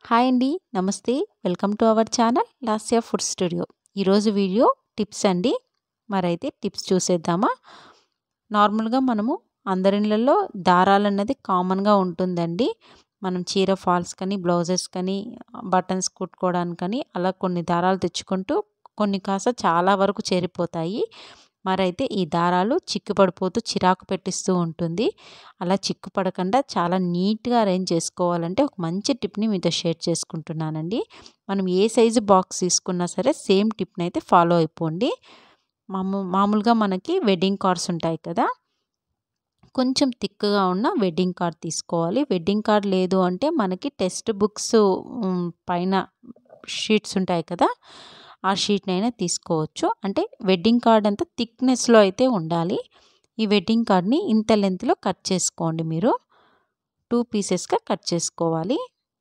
hi అండి నమస్తే welcome to our channel Lasya food studio ఈరోజు వీడియో టిప్స్ అండి మరైతే టిప్స్ చూసేద్దామా నార్మల్గా మనము అందరిళ్ళల్లో దారాలు అన్నది కామన్గా ఉంటుందండి మనం చీర ఫాల్స్ కానీ బ్లౌజెస్ కానీ బటన్స్ కుట్టుకోవడానికి కానీ అలా కొన్ని దారాలు తెచ్చుకుంటూ కొన్ని కాస్త చాలా వరకు చేరిపోతాయి మరైతే ఈ దారాలు చిక్కుపడిపోతూ చిరాకు పెట్టిస్తూ ఉంటుంది అలా చిక్కు పడకుండా చాలా నీట్గా అరేంజ్ చేసుకోవాలంటే ఒక మంచి టిప్ని మీతో షేర్ చేసుకుంటున్నానండి మనం ఏ సైజు బాక్స్ తీసుకున్నా సరే సేమ్ టిప్ని అయితే ఫాలో అయిపోండి మామూ మామూలుగా మనకి వెడ్డింగ్ కార్డ్స్ ఉంటాయి కదా కొంచెం థిక్గా ఉన్న వెడ్డింగ్ కార్డ్ తీసుకోవాలి వెడ్డింగ్ కార్డ్ లేదు అంటే మనకి టెక్స్ట్ బుక్స్ పైన షీట్స్ ఉంటాయి కదా ఆ షీట్నైనా తీసుకోవచ్చు అంటే వెడ్డింగ్ కార్డ్ అంతా థిక్నెస్లో అయితే ఉండాలి ఈ వెడ్డింగ్ కార్డ్ని ఇంత లెంత్లో కట్ చేసుకోండి మీరు టూ పీసెస్గా కట్ చేసుకోవాలి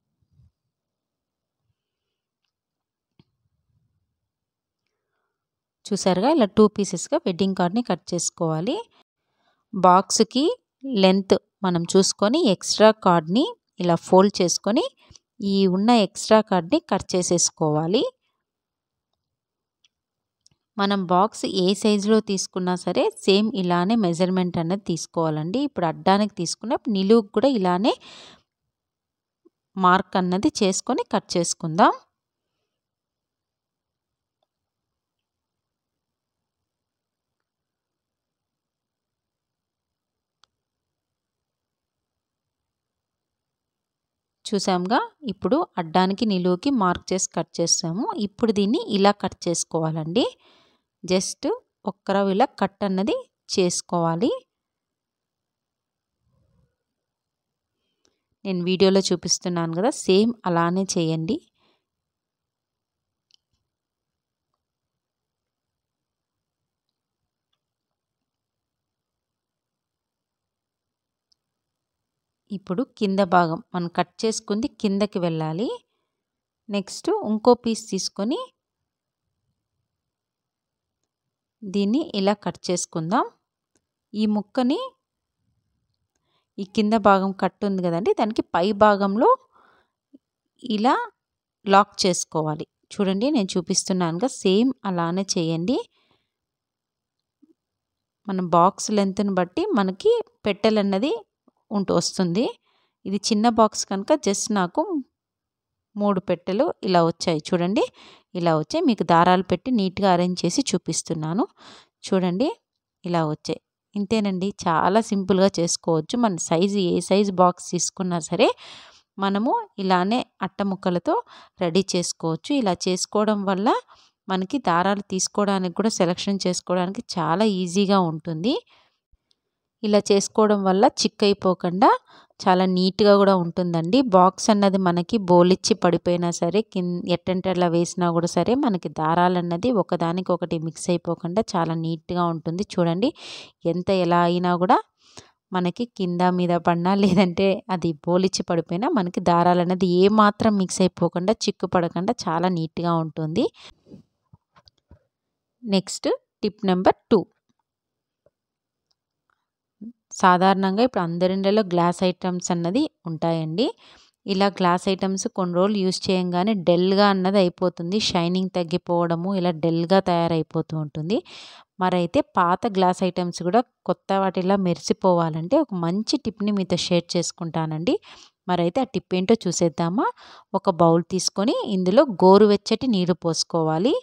చూసారుగా ఇలా టూ పీసెస్గా వెడ్డింగ్ కార్డ్ని కట్ చేసుకోవాలి బాక్స్కి లెంత్ మనం చూసుకొని ఎక్స్ట్రా కార్డ్ని ఇలా ఫోల్డ్ చేసుకొని ఈ ఉన్న ఎక్స్ట్రా కార్డ్ని కట్ చేసేసుకోవాలి మనం బాక్స్ ఏ సైజులో తీసుకున్నా సరే సేమ్ ఇలానే మెజర్మెంట్ అనేది తీసుకోవాలండి ఇప్పుడు అడ్డానికి తీసుకున్న నిలువుకు కూడా ఇలానే మార్క్ అన్నది చేసుకొని కట్ చేసుకుందాం చూసాముగా ఇప్పుడు అడ్డానికి నిలువుకి మార్క్ చేసి కట్ చేస్తాము ఇప్పుడు దీన్ని ఇలా కట్ చేసుకోవాలండి జస్ట్ ఒక్కరవ ఇలా కట్ అన్నది చేసుకోవాలి నేను వీడియోలో చూపిస్తున్నాను కదా సేమ్ అలానే చేయండి ఇప్పుడు కింద భాగం మనం కట్ చేసుకుంది కిందకి వెళ్ళాలి నెక్స్ట్ ఇంకో పీస్ తీసుకొని దీన్ని ఇలా కట్ చేసుకుందాం ఈ ముక్కని ఈ కింద భాగం కట్ ఉంది కదండి దానికి పై భాగంలో ఇలా లాక్ చేసుకోవాలి చూడండి నేను చూపిస్తున్నానుగా సేమ్ అలానే చేయండి మన బాక్స్ లెంత్ని బట్టి మనకి పెట్టెలన్నది ఉంటూ వస్తుంది ఇది చిన్న బాక్స్ కనుక జస్ట్ నాకు మూడు పెట్టెలు ఇలా వచ్చాయి చూడండి ఇలా వచ్చాయి మీకు దారాలు పెట్టి నీట్గా అరేంజ్ చేసి చూపిస్తున్నాను చూడండి ఇలా వచ్చాయి ఇంతేనండి చాలా సింపుల్గా చేసుకోవచ్చు మన సైజు ఏ సైజు బాక్స్ తీసుకున్నా సరే మనము ఇలానే అట్ట ముక్కలతో రెడీ చేసుకోవచ్చు ఇలా చేసుకోవడం వల్ల మనకి దారాలు తీసుకోవడానికి కూడా సెలెక్షన్ చేసుకోవడానికి చాలా ఈజీగా ఉంటుంది ఇలా చేసుకోవడం వల్ల చిక్ అయిపోకుండా చాలా నీట్గా కూడా ఉంటుందండి బాక్స్ అన్నది మనకి బోలిచ్చి పడిపోయినా సరే కింద ఎట్టంటే అట్లా వేసినా కూడా సరే మనకి దారాలు అన్నది ఒకదానికి ఒకటి మిక్స్ అయిపోకుండా చాలా నీట్గా ఉంటుంది చూడండి ఎంత ఎలా అయినా కూడా మనకి కింద మీద పడినా లేదంటే అది బోలిచ్చి పడిపోయినా మనకి దారాలు అనేది ఏమాత్రం మిక్స్ అయిపోకుండా చిక్కు పడకుండా చాలా నీట్గా ఉంటుంది నెక్స్ట్ టిప్ నెంబర్ టూ సాధారణంగా ఇప్పుడు అందరిండ్లలో గ్లాస్ ఐటమ్స్ అన్నది ఉంటాయండి ఇలా గ్లాస్ ఐటమ్స్ కొన్ని రోజులు యూస్ చేయంగానే డెల్గా అన్నది అయిపోతుంది షైనింగ్ తగ్గిపోవడము ఇలా డెల్గా తయారైపోతూ ఉంటుంది మరైతే పాత గ్లాస్ ఐటమ్స్ కూడా కొత్త వాటిలా మెరిసిపోవాలంటే ఒక మంచి టిప్ని మీతో షేర్ చేసుకుంటానండి మరైతే ఆ టిప్ ఏంటో చూసేద్దామా ఒక బౌల్ తీసుకొని ఇందులో గోరువెచ్చటి నీరు పోసుకోవాలి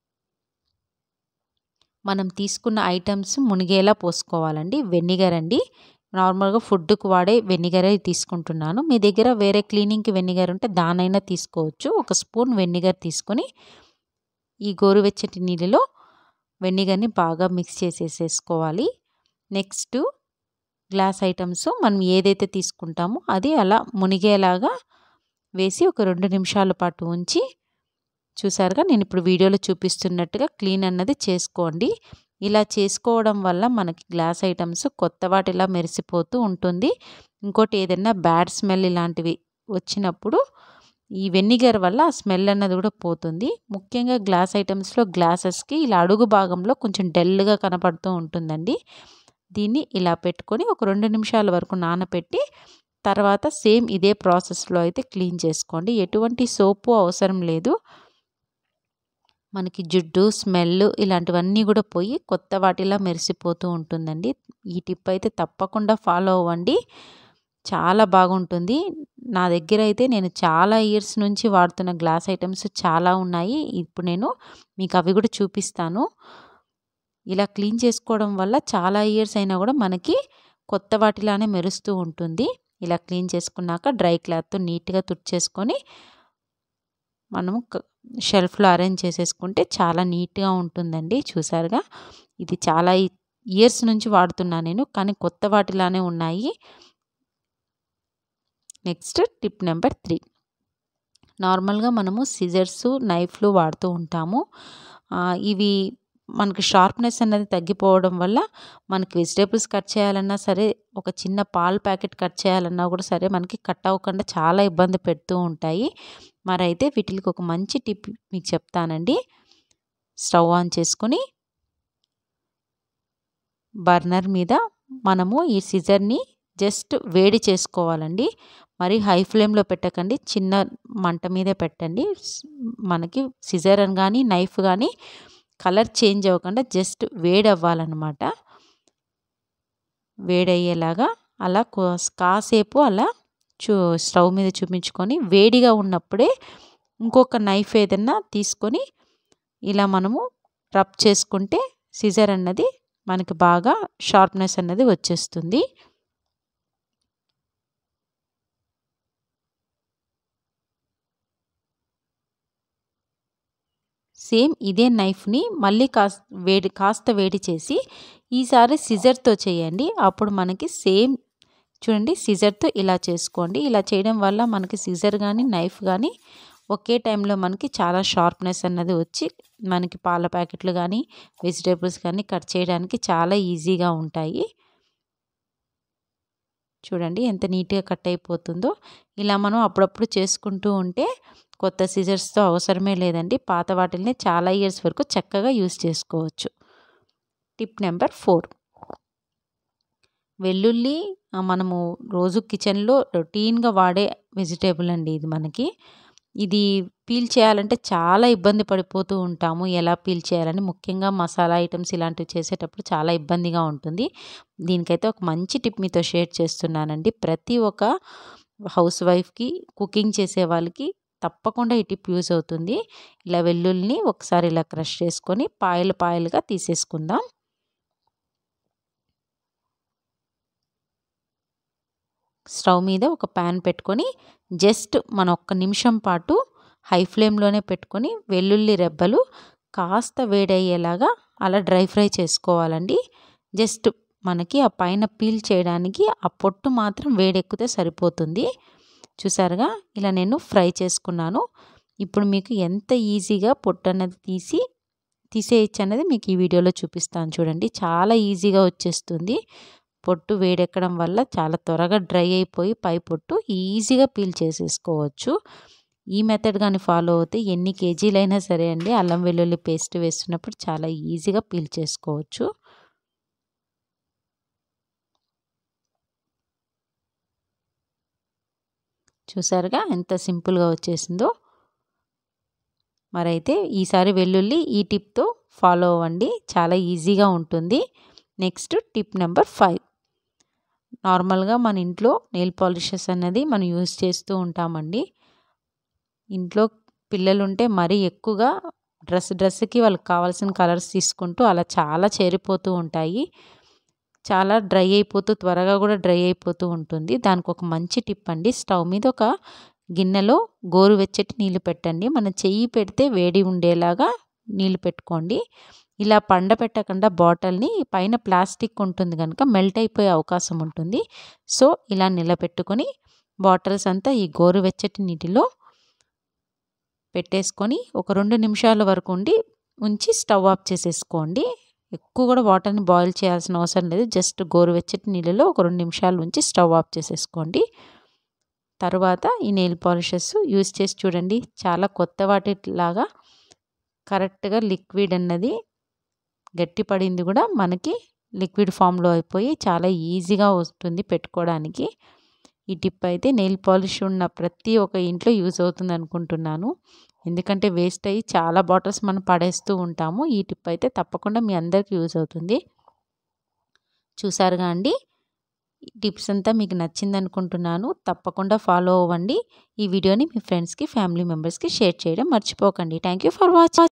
మనం తీసుకున్న ఐటమ్స్ మునిగేలా పోసుకోవాలండి వెనిగర్ అండి నార్మల్గా ఫుడ్కు వాడే వెనిగరే తీసుకుంటున్నాను మీ దగ్గర వేరే క్లీనింగ్కి వెనిగర్ ఉంటే దానైనా తీసుకోవచ్చు ఒక స్పూన్ వెనిగర్ తీసుకొని ఈ గోరువెచ్చటి నీళ్ళలో వెనిగర్ని బాగా మిక్స్ చేసేసేసుకోవాలి నెక్స్ట్ గ్లాస్ ఐటమ్స్ మనం ఏదైతే తీసుకుంటామో అది అలా మునిగేలాగా వేసి ఒక రెండు నిమిషాల పాటు ఉంచి చూసారుగా నేను ఇప్పుడు వీడియోలో చూపిస్తున్నట్టుగా క్లీన్ అన్నది చేసుకోండి ఇలా చేసుకోవడం వల్ల మనకి గ్లాస్ ఐటమ్స్ కొత్త వాటిలా మెరిసిపోతూ ఉంటుంది ఇంకోటి ఏదైనా బ్యాడ్ స్మెల్ ఇలాంటివి వచ్చినప్పుడు ఈ వెనిగర్ వల్ల ఆ స్మెల్ అన్నది కూడా పోతుంది ముఖ్యంగా గ్లాస్ ఐటమ్స్లో గ్లాసెస్కి ఇలా అడుగు భాగంలో కొంచెం డల్గా కనపడుతూ ఉంటుందండి దీన్ని ఇలా పెట్టుకొని ఒక రెండు నిమిషాల వరకు నానబెట్టి తర్వాత సేమ్ ఇదే ప్రాసెస్లో అయితే క్లీన్ చేసుకోండి ఎటువంటి సోపు అవసరం లేదు మనకి జిడ్డు స్మెల్ ఇలాంటివన్నీ కూడా పోయి కొత్త వాటిలా మెరిసిపోతూ ఉంటుందండి ఈ టిప్ అయితే తప్పకుండా ఫాలో అవ్వండి చాలా బాగుంటుంది నా దగ్గర అయితే నేను చాలా ఇయర్స్ నుంచి వాడుతున్న గ్లాస్ ఐటమ్స్ చాలా ఉన్నాయి ఇప్పుడు నేను మీకు అవి కూడా చూపిస్తాను ఇలా క్లీన్ చేసుకోవడం వల్ల చాలా ఇయర్స్ అయినా కూడా మనకి కొత్త వాటిలానే మెరుస్తూ ఉంటుంది ఇలా క్లీన్ చేసుకున్నాక డ్రై క్లాత్తో నీట్గా తుడిచేసుకొని మనము షెల్ఫ్లో అరేంజ్ చేసేసుకుంటే చాలా నీట్గా ఉంటుందండి చూసారుగా ఇది చాలా ఇయర్స్ నుంచి వాడుతున్నా నేను కానీ కొత్త వాటిలానే ఉన్నాయి నెక్స్ట్ టిప్ నెంబర్ త్రీ నార్మల్గా మనము సిజర్స్ నైఫ్లు వాడుతూ ఉంటాము ఇవి మనకి షార్ప్నెస్ అనేది తగ్గిపోవడం వల్ల మనకి వెజిటేబుల్స్ కట్ చేయాలన్నా సరే ఒక చిన్న పాల్ ప్యాకెట్ కట్ చేయాలన్నా కూడా సరే మనకి కట్ అవ్వకుండా చాలా ఇబ్బంది పెడుతూ ఉంటాయి మరి అయితే వీటికి ఒక మంచి టిప్ మీకు చెప్తానండి స్టవ్ ఆన్ చేసుకొని బర్నర్ మీద మనము ఈ సిజర్ని జస్ట్ వేడి చేసుకోవాలండి మరి హై ఫ్లేమ్లో పెట్టకండి చిన్న మంట మీదే పెట్టండి మనకి సిజర్ అని కానీ నైఫ్ కానీ కలర్ చేంజ్ అవ్వకుండా జస్ట్ వేడి అవ్వాలన్నమాట వేడయ్యేలాగా అలా కాసేపు అలా చూ స్టవ్ మీద చూపించుకొని వేడిగా ఉన్నప్పుడే ఇంకొక నైఫ్ ఏదన్నా తీసుకొని ఇలా మనము రబ్ చేసుకుంటే సిజర్ అన్నది మనకి బాగా షార్ప్నెస్ అన్నది వచ్చేస్తుంది సేమ్ ఇదే నైఫ్ని మళ్ళీ కాస్త వేడి కాస్త వేడి చేసి ఈసారి సిజర్తో చేయండి అప్పుడు మనకి సేమ్ చూడండి సిజర్తో ఇలా చేసుకోండి ఇలా చేయడం వల్ల మనకి సిజర్ కానీ నైఫ్ కానీ ఒకే టైంలో మనకి చాలా షార్ప్నెస్ అన్నది వచ్చి మనకి పాల ప్యాకెట్లు కానీ వెజిటేబుల్స్ కానీ కట్ చేయడానికి చాలా ఈజీగా ఉంటాయి చూడండి ఎంత నీట్గా కట్ అయిపోతుందో ఇలా మనం అప్పుడప్పుడు చేసుకుంటూ ఉంటే కొత్త సిజర్స్తో అవసరమే లేదండి పాత వాటిల్ని చాలా ఇయర్స్ వరకు చక్కగా యూస్ చేసుకోవచ్చు టిప్ నెంబర్ ఫోర్ వెల్లుల్లి మనము రోజు కిచెన్లో రొటీన్గా వాడే వెజిటేబుల్ అండి ఇది మనకి ఇది పీల్ చేయాలంటే చాలా ఇబ్బంది పడిపోతూ ఉంటాము ఎలా పీల్ చేయాలని ముఖ్యంగా మసాలా ఐటమ్స్ ఇలాంటివి చేసేటప్పుడు చాలా ఇబ్బందిగా ఉంటుంది దీనికైతే ఒక మంచి టిప్ మీతో షేర్ చేస్తున్నానండి ప్రతి ఒక్క హౌస్ వైఫ్కి కుకింగ్ చేసే వాళ్ళకి తప్పకుండా ఈ టిప్ యూజ్ అవుతుంది ఇలా వెల్లుల్ని ఒకసారి ఇలా క్రష్ చేసుకొని పాయలు పాయలుగా తీసేసుకుందాం స్టవ్ మీద ఒక ప్యాన్ పెట్టుకొని జస్ట్ మన ఒక్క నిమిషం పాటు హై ఫ్లేమ్లోనే పెట్టుకొని వెల్లుల్లి రెబ్బలు కాస్త వేడయ్యేలాగా అలా డ్రై ఫ్రై చేసుకోవాలండి జస్ట్ మనకి ఆ పైన పీల్ చేయడానికి ఆ పొట్టు మాత్రం వేడెక్కితే సరిపోతుంది చూసారుగా ఇలా నేను ఫ్రై చేసుకున్నాను ఇప్పుడు మీకు ఎంత ఈజీగా పొట్టు అన్నది తీసి తీసేయచ్చు అనేది మీకు ఈ వీడియోలో చూపిస్తాను చూడండి చాలా ఈజీగా వచ్చేస్తుంది పొట్టు వేడెక్కడం వల్ల చాలా త్వరగా డ్రై అయిపోయి పై పొట్టు ఈజీగా పీల్ చేసేసుకోవచ్చు ఈ మెథడ్ కానీ ఫాలో అవుతే ఎన్ని కేజీలైనా సరే అండి అల్లం వెల్లుల్లి పేస్ట్ వేస్తున్నప్పుడు చాలా ఈజీగా పీల్ చేసుకోవచ్చు చూసారుగా ఎంత సింపుల్గా వచ్చేసిందో మరైతే ఈసారి వెల్లుల్లి ఈ టిప్తో ఫాలో అవ్వండి చాలా ఈజీగా ఉంటుంది నెక్స్ట్ టిప్ నెంబర్ ఫైవ్ నార్మల్గా మన ఇంట్లో నెయిల్ పాలిషెస్ అనేది మనం యూజ్ చేస్తూ ఉంటామండి ఇంట్లో పిల్లలు ఉంటే మరీ ఎక్కువగా డ్రెస్ డ్రెస్కి వాళ్ళకి కావాల్సిన కలర్స్ తీసుకుంటూ అలా చాలా చేరిపోతూ ఉంటాయి చాలా డ్రై అయిపోతూ త్వరగా కూడా డ్రై అయిపోతూ ఉంటుంది దానికి ఒక మంచి టిప్ అండి స్టవ్ మీద ఒక గిన్నెలో గోరువెచ్చటి నీళ్ళు పెట్టండి మన చెయ్యి పెడితే వేడి ఉండేలాగా నీళ్ళు పెట్టుకోండి ఇలా పండ పెట్టకుండా బాటిల్ని పైన ప్లాస్టిక్ ఉంటుంది కనుక మెల్ట్ అయిపోయే అవకాశం ఉంటుంది సో ఇలా నిలబెట్టుకొని బాటిల్స్ అంతా ఈ గోరువెచ్చటి నీటిలో పెట్టేసుకొని ఒక రెండు నిమిషాల వరకు ఉండి ఉంచి స్టవ్ ఆఫ్ చేసేసుకోండి ఎక్కువ కూడా వాటర్ని బాయిల్ చేయాల్సిన అవసరం లేదు జస్ట్ గోరువెచ్చటి నీళ్ళలో ఒక రెండు నిమిషాలు ఉంచి స్టవ్ ఆఫ్ చేసేసుకోండి తర్వాత ఈ నెయిల్ పాలిషెస్ యూస్ చేసి చూడండి చాలా కొత్త వాటిలాగా కరెక్ట్గా లిక్విడ్ అన్నది గట్టి పడింది కూడా మనకి లిక్విడ్ ఫామ్లో అయిపోయి చాలా ఈజీగా వస్తుంది పెట్టుకోవడానికి ఈ టిప్ అయితే నెయిల్ పాలిష్ ఉన్న ప్రతి ఒక్క ఇంట్లో యూజ్ అవుతుంది అనుకుంటున్నాను ఎందుకంటే వేస్ట్ అయ్యి చాలా బాటిల్స్ మనం పడేస్తూ ఉంటాము ఈ టిప్ అయితే తప్పకుండా మీ అందరికీ యూజ్ అవుతుంది చూసారుగా అండి టిప్స్ అంతా మీకు నచ్చింది అనుకుంటున్నాను తప్పకుండా ఫాలో అవ్వండి ఈ వీడియోని మీ ఫ్రెండ్స్కి ఫ్యామిలీ మెంబర్స్కి షేర్ చేయడం మర్చిపోకండి థ్యాంక్ యూ ఫర్ వాచింగ్